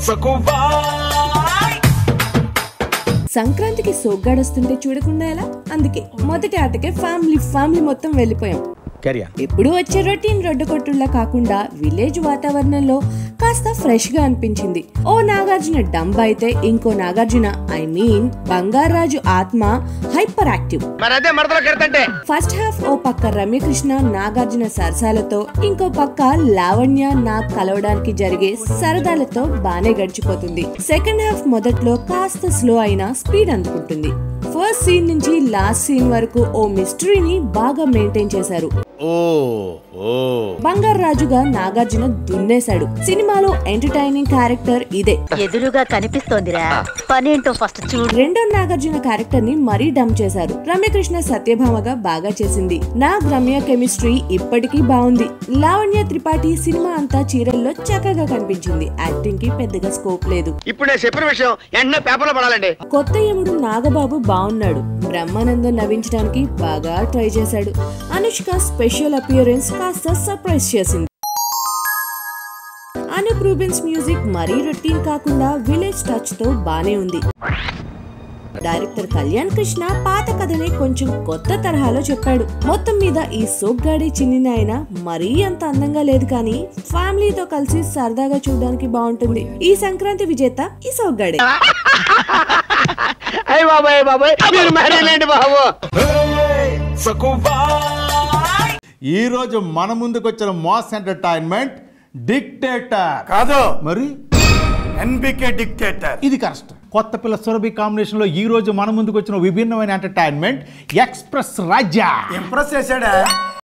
సకుబాయ్ సంక్రాంతికి సోగ్గాడొస్తుంటే చూడకుండా ఎలా అందుకే మొదటి ఆటకే ఫ్యామిలీ ఫ్యామిలీ మొత్తం వెళ్ళిపోయాం క్యారియా ఎప్పుడు వచ్చే రొటీన్ రొడ్డు కొట్టుల్లా కాకుండా విలేజ్ వాతావరణంలో కాస్త ఫ్రెష్ గా అనిపించింది ఓ నాగార్జున డంబ్ అయితే ఇంకో నాగార్జున ఐ మీన్ బంగారాజు ఆత్మ హైపర్ యాక్టివ్ మరి అదే మడతలో కెడతంటే ఫస్ట్ హాఫ్ ఓ పక్క రమ్యకృష్ణ నాగార్జున సరసాలతో ఇంకో పక్క లావణ్య నాగ్ కలవడానికి జరిగే సరదాలతో బానే గడిచిపోతుంది సెకండ్ హాఫ్ మొదట్లో కాస్త స్లో అయినా స్పీడ్ అందుకుంటుంది ఫస్ట్ సీన్ నుంచి లాస్ట్ సీన్ వరకు ఓ మిస్టరీని బాగా మెయింటైన్ చేశారు ఓ ఓ బంగారు రాజుగా నాగార్జున దున్నేశాడు సినిమాలో ఎంటర్టైనింగ్ క్యారెక్టర్ ఇదే ఎదురుగా కనిపిస్తోందిరా పనేంటో ఫస్ట్ చూడు రెండో నాగార్జున క్యారెక్టర్ ని మరీ డమ్ చేశారు రమ్యకృష్ణ సత్యభామగా బాగా చేసింది నాగ్ రమ్య కెమిస్ట్రీ ఇప్పటికీ బాగుంది లావణ్య త్రిపాఠి సినిమా అంతా చీరల్లో చక్కగా కనిపించింది యాక్టింగ్ కి పెద్దగా స్కోప్ లేదు ఇప్పుడు నేను చెప్పిన విషయం వెంటనే పేపర్లో పడాలండి కొత్త యముడు నాగబాబు బాగున్నాడు బ్రహ్మానందం నవ్వించడానికి బాగా ట్రై చేశాడు అనుష్క స్పెషల్ అపియరెన్స్ కాస్త సర్ప్రైజ్ చేసింది అనూప్ రూబెన్స్ మ్యూజిక్ మరీ రొటీన్ కాకుండా విలేజ్ టచ్ తో బానే ఉంది డైరెక్టర్ కళ్యాణ్ కృష్ణ పాత కథనే కొంచెం కొత్త తరహాలో చెప్పాడు మొత్తం మీద ఈ సోగ్గాడి చిన్ని నాయన మరీ అంత అందంగా లేదు కానీ ఫ్యామిలీతో కలిసి సరదాగా చూడడానికి బాగుంటుంది ఈ సంక్రాంతి విజేత ఈ సోగ్గాడే అయ్య బాబాయ్ బాబాయ్ మీరు మరేలేండి బాబు సకుబాయ్ ఈ రోజు మన ముందుకు వచ్చిన మాస్ ఎంటర్టైన్మెంట్ డిక్టేటర్ కాదు మరి ఎన్బికే డిక్టేటర్ ఇది కరెక్ట్ కొత్త పిల్ల సురభి కాంబినేషన్ లో ఈ రోజు మన ముందుకు వచ్చిన విభిన్నమైన ఎంటర్టైన్మెంట్ ఎక్స్ప్రెస్ రాజ్య ఇంప్రెస్ చేశాడా